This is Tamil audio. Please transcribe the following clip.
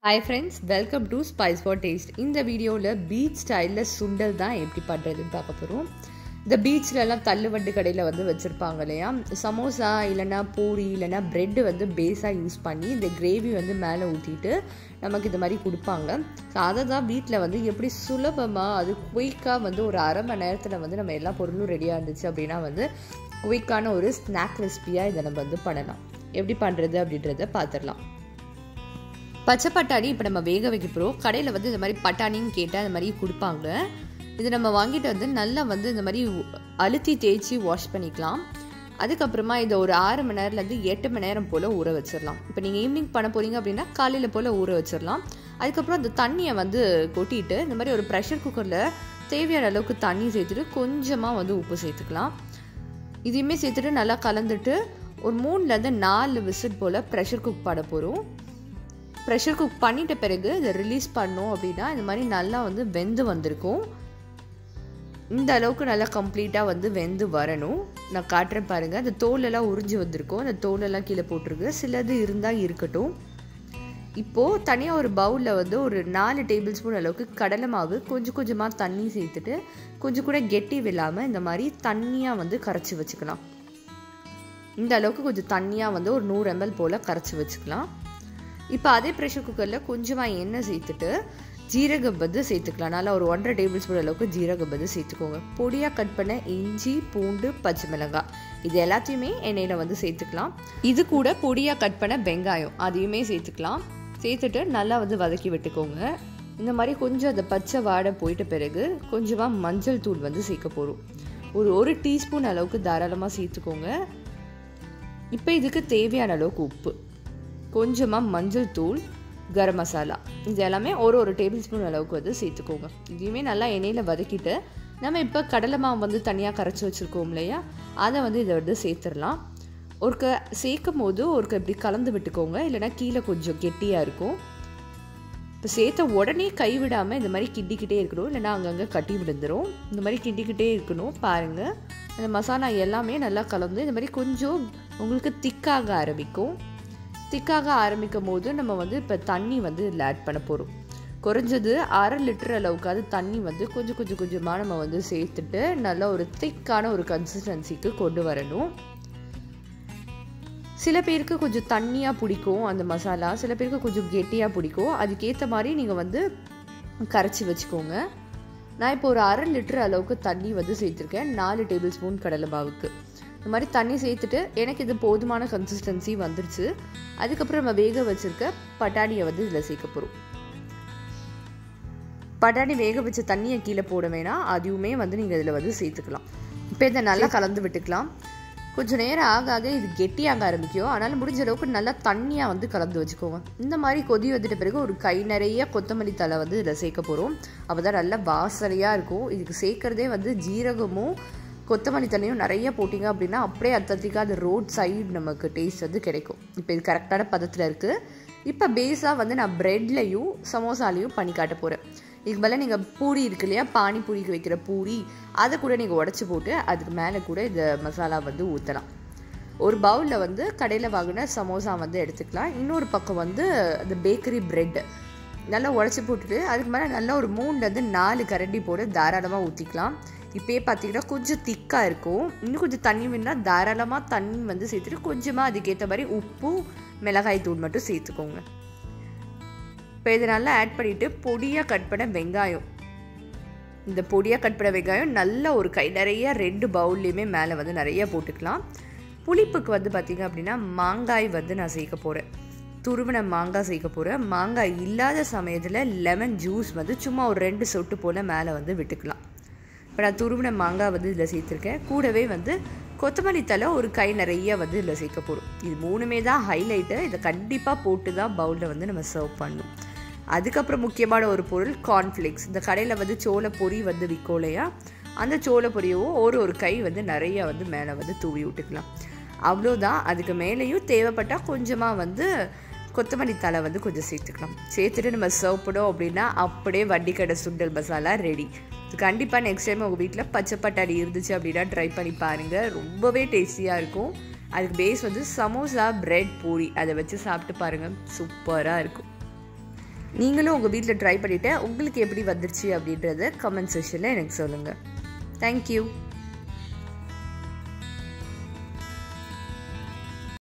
hi friends welcome to spice for taste இந்த வீடியோவில் பீச் ஸ்டைலில் சுண்டல் தான் எப்படி பண்ணுறதுன்னு பார்க்க போகிறோம் இந்த பீச்லலாம் தள்ளுவண்டி கடையில் வந்து வச்சுருப்பாங்க இல்லையா சமோசா இல்லைன்னா பூரி இல்லைன்னா ப்ரெட்டு வந்து பேஸாக யூஸ் பண்ணி இந்த கிரேவி வந்து மேலே ஊற்றிட்டு நமக்கு இந்த மாதிரி கொடுப்பாங்க ஸோ அதை தான் வீட்டில் வந்து எப்படி சுலபமாக அது குயிக்காக வந்து ஒரு அரை மணி நேரத்தில் வந்து நம்ம எல்லா பொருளும் ரெடியாக இருந்துச்சு அப்படின்னா வந்து குயிக்கான ஒரு ஸ்நாக் ரெசிபியாக இதை நம்ம வந்து பண்ணலாம் எப்படி பண்ணுறது அப்படின்றத பார்த்துடலாம் பச்சை பட்டாணி இப்போ நம்ம வேக வைக்க போகிறோம் கடையில் வந்து இந்த மாதிரி பட்டாணின்னு கேட்டால் இந்த மாதிரி கொடுப்பாங்க இது நம்ம வாங்கிட்டு வந்து நல்லா வந்து இந்த மாதிரி அழுத்தி தேய்ச்சி வாஷ் பண்ணிக்கலாம் அதுக்கப்புறமா இதை ஒரு ஆறு மணி நேரத்துலேருந்து எட்டு மணி நேரம் போல் ஊற வச்சிடலாம் இப்போ நீங்கள் ஈவினிங் பண்ண போகிறீங்க அப்படின்னா காலையில் போல் ஊற வச்சிடலாம் அதுக்கப்புறம் அந்த தண்ணியை வந்து கொட்டிட்டு இந்த மாதிரி ஒரு ப்ரெஷர் குக்கரில் தேவையான அளவுக்கு தண்ணி சேர்த்துட்டு கொஞ்சமாக வந்து உப்பு சேர்த்துக்கலாம் இதையுமே சேர்த்துட்டு நல்லா கலந்துட்டு ஒரு மூணுலேருந்து நாலு விசிட் போல் ப்ரெஷர் குக் பண்ண போகிறோம் ப்ரெஷர் குக் பண்ணிட்ட பிறகு இதை ரிலீஸ் பண்ணோம் அப்படின்னா இந்த மாதிரி நல்லா வந்து வெந்து வந்திருக்கும் இந்த அளவுக்கு நல்லா கம்ப்ளீட்டாக வந்து வெந்து வரணும் நான் காட்டுறேன் பாருங்கள் அந்த தோலெல்லாம் உறிஞ்சி வந்திருக்கும் அந்த தோலெல்லாம் கீழே போட்டிருக்கு சிலது இருந்தால் இருக்கட்டும் இப்போது தனியாக ஒரு பவுலில் வந்து ஒரு நாலு டேபிள் ஸ்பூன் அளவுக்கு கடலை மாவு கொஞ்சம் கொஞ்சமாக தண்ணி சேர்த்துட்டு கொஞ்சம் கூட கெட்டி விழாமல் இந்த மாதிரி தண்ணியாக வந்து கரைச்சி வச்சுக்கலாம் இந்த அளவுக்கு கொஞ்சம் தண்ணியாக வந்து ஒரு நூறு எம்எல் போல் கரைச்சி வச்சுக்கலாம் இப்போ அதே ப்ரெஷர் குக்கரில் கொஞ்சமாக எண்ணெய் சேர்த்துட்டு ஜீரகம் வந்து சேர்த்துக்கலாம் நல்லா ஒரு ஒன்றரை டேபிள் ஸ்பூன் அளவுக்கு ஜீரகம் வந்து சேர்த்துக்கோங்க பொடியாக கட் பண்ண இஞ்சி பூண்டு பச்சை மிளகாய் இது எல்லாத்தையுமே எண்ணெயில் வந்து சேர்த்துக்கலாம் இது கூட பொடியாக கட் பண்ண வெங்காயம் அதையுமே சேர்த்துக்கலாம் சேர்த்துட்டு நல்லா வந்து வதக்கி விட்டுக்கோங்க இந்த மாதிரி கொஞ்சம் அந்த பச்சை வாடை போயிட்ட பிறகு கொஞ்சமாக மஞ்சள் தூள் வந்து சேர்க்க போகிறோம் ஒரு ஒரு டீஸ்பூன் அளவுக்கு தாராளமாக சேர்த்துக்கோங்க இப்போ இதுக்கு தேவையான அளவுக்கு உப்பு கொஞ்சமாக மஞ்சள் தூள் கரம் மசாலா இது எல்லாமே ஒரு ஒரு டேபிள் ஸ்பூன் அளவுக்கு வந்து சேர்த்துக்கோங்க இதையுமே நல்லா எண்ணெயில் வதக்கிட்டு நம்ம இப்போ கடலை மாவு வந்து தனியாக கரைச்சி வச்சுருக்கோம் இல்லையா அதை வந்து இதை வந்து சேர்த்துடலாம் ஒருக்க சேர்க்கும் போது ஒருக்க இப்படி கலந்து விட்டுக்கோங்க இல்லைனா கீழே கொஞ்சம் கெட்டியாக இருக்கும் இப்போ சேர்த்த உடனே கைவிடாமல் இந்த மாதிரி கிண்டிக்கிட்டே இருக்கணும் இல்லைனா அங்கங்கே கட்டி விழுந்துடும் இந்த மாதிரி கிண்டிக்கிட்டே இருக்கணும் பாருங்கள் அந்த மசாலா எல்லாமே நல்லா கலந்து இந்த மாதிரி கொஞ்சம் உங்களுக்கு திக்காக ஆரம்பிக்கும் திக்காக ஆரம்பிக்கும் போது நம்ம வந்து இப்போ தண்ணி வந்து இதில் ஆட் பண்ண போகிறோம் குறைஞ்சது அரை லிட்டர் அளவுக்காவது தண்ணி வந்து கொஞ்சம் கொஞ்சம் கொஞ்சமாக நம்ம வந்து சேர்த்துட்டு நல்லா ஒரு திக்கான ஒரு கன்சிஸ்டன்சிக்கு கொண்டு வரணும் சில பேருக்கு கொஞ்சம் தண்ணியாக பிடிக்கும் அந்த மசாலா சில பேருக்கு கொஞ்சம் கெட்டியாக பிடிக்கும் அதுக்கேற்ற மாதிரி நீங்கள் வந்து கரைச்சி வச்சுக்கோங்க நான் இப்போ ஒரு அரை லிட்டர் அளவுக்கு தண்ணி வந்து சேர்த்துருக்கேன் நாலு டேபிள் ஸ்பூன் கடலை மாவுக்கு இந்த மாதிரி தண்ணி சேர்த்துட்டு எனக்கு இது போதுமான கன்சிஸ்டன்சி வந்துருச்சு அதுக்கப்புறம் நம்ம வேக வச்சுருக்க பட்டாணியை வந்து இதில் சேர்க்க போகிறோம் பட்டாணி வேக வச்ச தண்ணியை கீழே போட வேணாம் அதுவுமே வந்து நீங்கள் இதில் வந்து சேர்த்துக்கலாம் இப்போ இதை நல்லா கலந்து விட்டுக்கலாம் கொஞ்சம் நேரம் ஆக ஆக இது கெட்டியாக ஆரம்பிக்கும் அதனால் முடிஞ்ச அளவுக்கு நல்லா தண்ணியாக வந்து கலந்து வச்சுக்கோங்க இந்த மாதிரி கொதி வந்துட்ட பிறகு ஒரு கை நிறைய கொத்தமல்லி தலை வந்து இதில் சேர்க்க போகிறோம் அப்போ தான் நல்லா வாசனையாக இருக்கும் இதுக்கு சேர்க்குறதே வந்து ஜீரகமும் கொத்தமல்லி தண்ணியும் நிறைய போட்டிங்க அப்படின்னா அப்படியே அத்தத்திக்காக அந்த ரோட் சைடு நமக்கு டேஸ்ட் வந்து கிடைக்கும் இப்போ இது கரெக்டான பதத்தில் இருக்குது இப்போ பேஸாக வந்து நான் ப்ரெட்லையும் சமோசாலையும் பண்ணி காட்ட போகிறேன் இதுக்கு மேலே நீங்கள் பூரி இருக்கு இல்லையா பானிபூரிக்கு வைக்கிற பூரி அதை கூட நீங்கள் உடச்சி போட்டு அதுக்கு மேலே கூட இந்த மசாலா வந்து ஊற்றலாம் ஒரு பவுலில் வந்து கடையில் வாங்கின சமோசா வந்து எடுத்துக்கலாம் இன்னொரு பக்கம் வந்து அந்த பேக்கரி ப்ரெட்டு நல்லா உடச்சி போட்டுட்டு அதுக்கு மேலே நல்லா ஒரு மூணுலேருந்து நாலு கரண்டி போட்டு தாராளமாக ஊற்றிக்கலாம் இப்போயே பார்த்தீங்கன்னா கொஞ்சம் திக்காக இருக்கும் இன்னும் கொஞ்சம் தண்ணி வேணும்னா தாராளமாக தண்ணி வந்து சேர்த்துட்டு கொஞ்சமாக அதுக்கேற்ற மாதிரி உப்பும் மிளகாய் தூள் மட்டும் சேர்த்துக்கோங்க இப்போ இதை நல்லா ஆட் பண்ணிவிட்டு பொடியாக கட் பண்ண வெங்காயம் இந்த பொடியாக கட் பண்ண வெங்காயம் நல்ல ஒரு கை நிறைய ரெண்டு பவுல்லையுமே மேலே வந்து நிறைய போட்டுக்கலாம் புளிப்புக்கு வந்து பார்த்திங்க அப்படின்னா மாங்காய் வந்து நான் சேர்க்க போகிறேன் துருவின மாங்காய் சேர்க்க போகிறேன் மாங்காய் இல்லாத சமயத்தில் லெமன் ஜூஸ் வந்து சும்மா ஒரு ரெண்டு சொட்டு போல் மேலே வந்து விட்டுக்கலாம் இப்போ நான் துருவின மாங்காய் வந்து இதில் சேர்த்துருக்கேன் கூடவே வந்து கொத்தமல்லி தலை ஒரு கை நிறைய வந்து இதில் சேர்க்க போகிறோம் இது மூணுமே தான் ஹைலைட்டு இதை கண்டிப்பாக போட்டு தான் பவுலில் வந்து நம்ம சர்வ் பண்ணணும் அதுக்கப்புறம் முக்கியமான ஒரு பொருள் கார்ன்ஃப்ளேக்ஸ் இந்த கடையில் வந்து சோள பொரி வந்து விற்கும் இல்லையா அந்த சோள பொரியவும் ஒரு ஒரு கை வந்து நிறைய வந்து மேலே வந்து தூவி விட்டுக்கலாம் அவ்வளோதான் அதுக்கு மேலேயும் தேவைப்பட்டால் கொஞ்சமாக வந்து கொத்தமல்லி தலை வந்து கொஞ்சம் சேர்த்துக்கலாம் சேர்த்துட்டு நம்ம சர்வ் பண்ணோம் அப்படின்னா அப்படியே வண்டி கடை சுண்டல் மசாலா ரெடி கண்டிப்பாக நெக்ஸ்ட் டைம் உங்கள் வீட்டில் பச்சை பட்டாணி இருந்துச்சு அப்படின்னா ட்ரை பண்ணி பாருங்கள் ரொம்பவே டேஸ்டியாக இருக்கும் அதுக்கு பேஸ் வந்து சமோசா பிரெட் பூரி அதை வச்சு சாப்பிட்டு பாருங்கள் சூப்பராக இருக்கும் நீங்களும் உங்கள் வீட்டில் ட்ரை பண்ணிவிட்டு உங்களுக்கு எப்படி வந்துருச்சு அப்படின்றத கமெண்ட் செஷனில் எனக்கு சொல்லுங்கள் தேங்க்யூ